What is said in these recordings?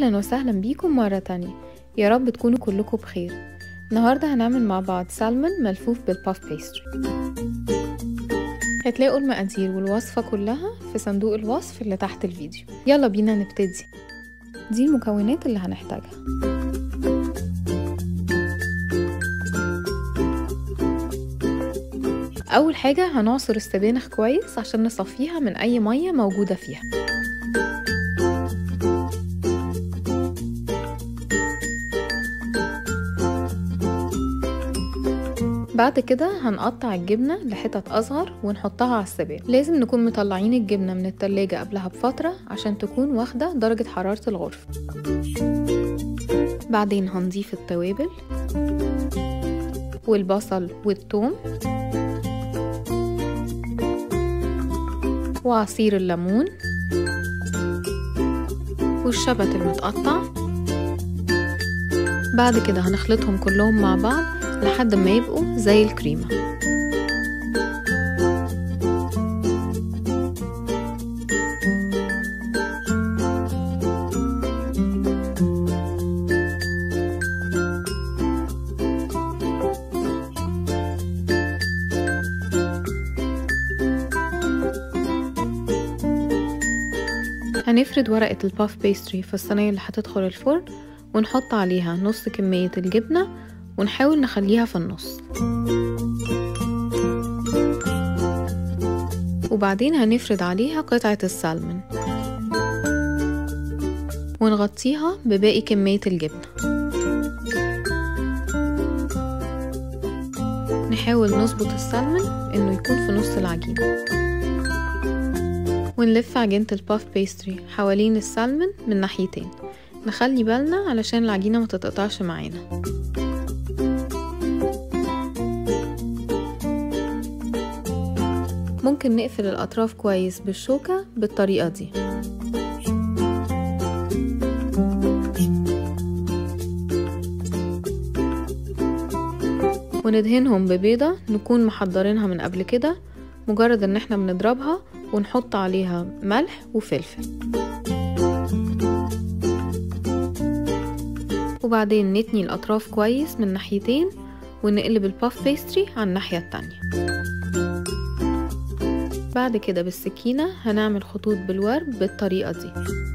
أهلا وسهلا بيكم مرة تانية يا رب تكونوا كلكم بخير النهاردة هنعمل مع بعض سالمون ملفوف بالباف بيستري هتلاقوا المقادير والوصفة كلها في صندوق الوصف اللي تحت الفيديو يلا بينا نبتدي دي المكونات اللي هنحتاجها أول حاجة هنعصر السبانخ كويس عشان نصفيها من أي مية موجودة فيها بعد كده هنقطع الجبنة لحتت أصغر ونحطها على السبانخ لازم نكون مطلعين الجبنة من التلاجة قبلها بفترة عشان تكون واخدة درجة حرارة الغرفة بعدين هنضيف التوابل والبصل والثوم وعصير الليمون والشبت المتقطع بعد كده هنخلطهم كلهم مع بعض لحد ما يبقوا زي الكريمة هنفرد ورقة الباف بيستري في الصينية اللي هتدخل الفرن ونحط عليها نص كمية الجبنة ونحاول نخليها في النص وبعدين هنفرد عليها قطعة السالمون ونغطيها بباقي كمية الجبنة نحاول نظبط السالمون انه يكون في نص العجينة ونلف عجينة الباف بيستري حوالين السالمون من ناحيتين نخلي بالنا علشان العجينة ما تتقطعش معانا ممكن نقفل الأطراف كويس بالشوكة بالطريقة دي وندهنهم ببيضة نكون محضرينها من قبل كده مجرد ان احنا بنضربها ونحط عليها ملح وفلفل وبعدين نتني الأطراف كويس من ناحيتين ونقلب الباف بيستري على الناحية التانية بعد كده بالسكينة هنعمل خطوط بالورب بالطريقة دي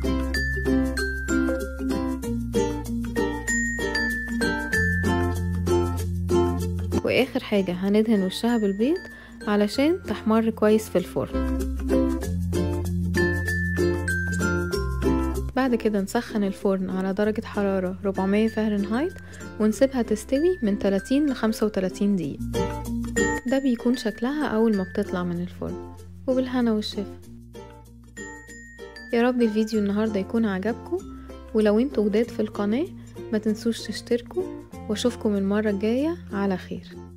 واخر حاجة هندهن وشها بالبيض علشان تحمر كويس في الفرن بعد كده نسخن الفرن على درجة حرارة 400 فahrenheit ونسيبها تستوي من 30 ل 35 دقيقة ده بيكون شكلها أول ما بتطلع من الفرن وبالهنا والشفا يا رب الفيديو النهاردة يكون عجبكم ولو انتوا جداد في القناة ما تنسوش تشتركوا واشوفكم المرة الجاية على خير